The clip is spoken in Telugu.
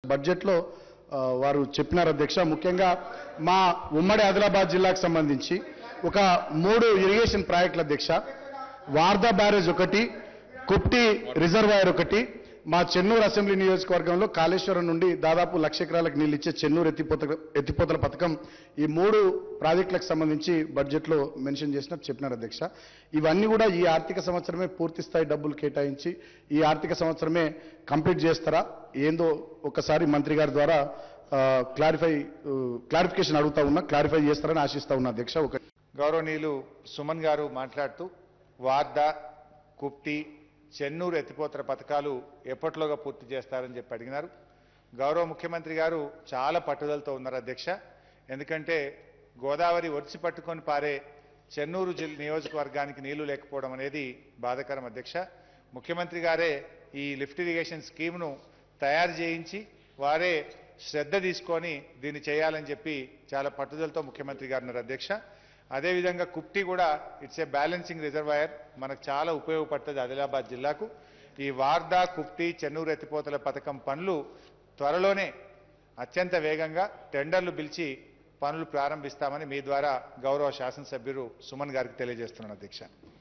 బడ్జెట్లో ఆ, వారు చెప్పినారు అధ్యక్ష ముఖ్యంగా మా ఉమ్మడి ఆదిలాబాద్ జిల్లాకు సంబంధించి ఒక మూడు ఇరిగేషన్ ప్రాజెక్టుల అధ్యక్ష వార్దా బ్యారేజ్ ఒకటి కుప్టి రిజర్వాయర్ ఒకటి మా చెన్నూరు అసెంబ్లీ నియోజకవర్గంలో కాళేశ్వరం నుండి దాదాపు లక్ష ఎకరాలకు నీళ్ళు ఇచ్చే చెన్నూరు ఎత్తిపోత ఎత్తిపోతల పథకం ఈ మూడు ప్రాజెక్టులకు సంబంధించి బడ్జెట్లో మెన్షన్ చేసినట్టు చెప్పినారు అధ్యక్ష ఇవన్నీ కూడా ఈ ఆర్థిక సంవత్సరమే పూర్తి స్థాయి డబ్బులు కేటాయించి ఈ ఆర్థిక సంవత్సరమే కంప్లీట్ చేస్తారా ఏందో ఒకసారి మంత్రి గారి ద్వారా క్లారిఫై క్లారిఫికేషన్ అడుగుతా ఉన్నా క్లారిఫై చేస్తారని ఆశిస్తా ఉన్నా అధ్యక్ష ఒక గౌరవనీయులు సుమన్ గారు మాట్లాడుతూ వార్దా కుప్టి చెన్నూరు ఎత్తిపోతల పథకాలు ఎప్పట్లోగా పూర్తి చేస్తారని చెప్పి అడిగినారు గౌరవ ముఖ్యమంత్రి గారు చాలా పట్టుదలతో ఉన్నారు అధ్యక్ష ఎందుకంటే గోదావరి ఒడిసి పట్టుకొని పారే చెన్నూరు జిల్ నియోజకవర్గానికి నీళ్లు లేకపోవడం అనేది బాధాకరం అధ్యక్ష ముఖ్యమంత్రి గారే ఈ లిఫ్ట్ ఇరిగేషన్ స్కీమ్ను తయారు చేయించి వారే శ్రద్ధ తీసుకొని దీన్ని చేయాలని చెప్పి చాలా పట్టుదలతో ముఖ్యమంత్రి గారు ఉన్నారు అధ్యక్ష అదేవిధంగా కుప్టి కూడా ఇట్స్ ఏ బ్యాలెన్సింగ్ రిజర్వాయర్ మనకు చాలా ఉపయోగపడుతుంది ఆదిలాబాద్ జిల్లాకు ఈ వార్దా కుప్టి చెన్నూరు ఎత్తిపోతల పథకం పనులు త్వరలోనే అత్యంత వేగంగా టెండర్లు పిలిచి పనులు ప్రారంభిస్తామని మీ ద్వారా గౌరవ శాసనసభ్యులు సుమన్ గారికి తెలియజేస్తున్నాను అధ్యక్ష